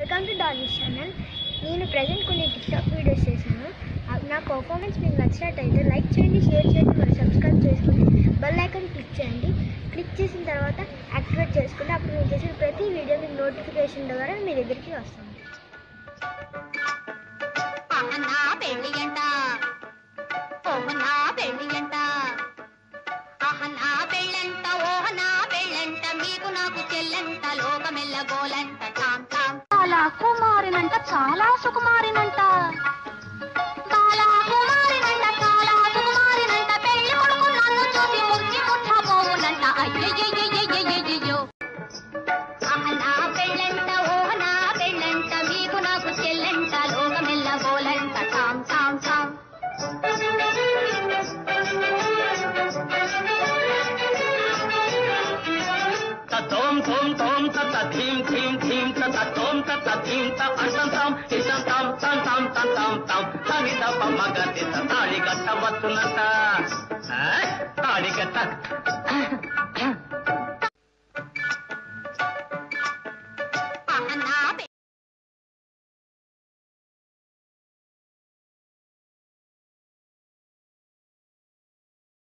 welcome to Dolly's channel నేను present కొన్ని TikTok videos చేశాను అవి నా పర్ఫార్మెన్స్ మీకు నచ్చినట్టయితే లైక్ చేయండి షేర్ చేయండి మరి సబ్స్క్రైబ్ చేసుకొని బెల్ ఐకాన్ క్లిక్ చేయండి క్లిక్ చేసిన తర్వాత యాక్టివేట్ చేసుకుంటే అప్పుడు నేను చేసిన ప్రతి వీడియో మీకు నోటిఫికేషన్ ద్వారా మీ దగ్గరికి వస్తుంది నా పెళ్ళి అంట ఓహ నా పెళ్ళి అంట ఆహ నా పెళ్ళంట ఓహ నా పెళ్ళంట మీకు నాకు చెల్లంట లోకమెల్ల గోలంట టామ్ టామ్ చాలా కుమారినంట చాలా సుకుమారినంట చాలా కుమారినంట చాలా సుకుమారినంట పెళ్లి కొడుకు నన్ను చూసి ముచ్చి ముట్టబోవునంట అయ్యయ్యయ్యయ్యయ్యయ్యో ఆహ నా పెళ్ళంట ఓహ నా పెళ్ళంట మీకు నాకు చెల్లంట లోకమెల్ల గోలంట టామ్ టామ్ టామ్ తోం తోం తోం తత ధీం ధీం ధీం తత తోం తత ధీం త అంతం తాం ఇసం తాం తం తాం తం తాం తాం తని తప్ప మగ తాళి కట్ట వస్తున్నట తాళి కట్ట